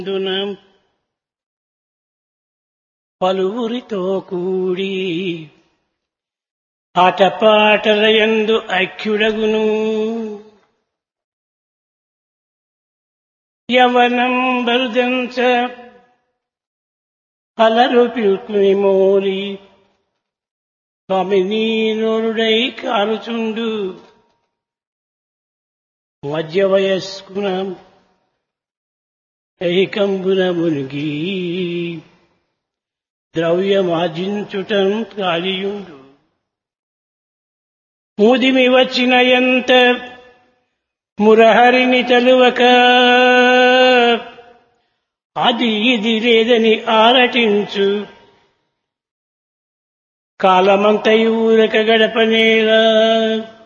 అందున పలువురితో కూడి ఆటపాటల యందు ఐక్యుడగును యవనం బరుదంచ అలరు పిలుకుని మోరి స్వామి నీరుడై కారుచుండు మధ్య వయస్కున ఏకంబున మునిగి ద్రవ్యమార్జించుటం కాలియుండు ముదిమి వచ్చిన ఎంత మురహరిని తలువక అది ఇది లేదని ఆరటించు కాలమంతయు ఊరక గడపనేలా